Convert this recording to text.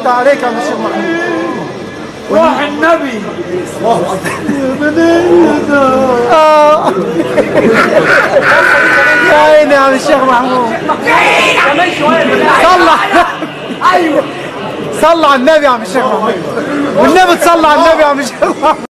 يفتح عليك يا عم الشيخ محمود روح النبي اه يا عيني يا عم الشيخ محمود صلى ايوه صلى على النبي يا عم الشيخ محمود والنبي تصلى على النبي يا عم الشيخ محمود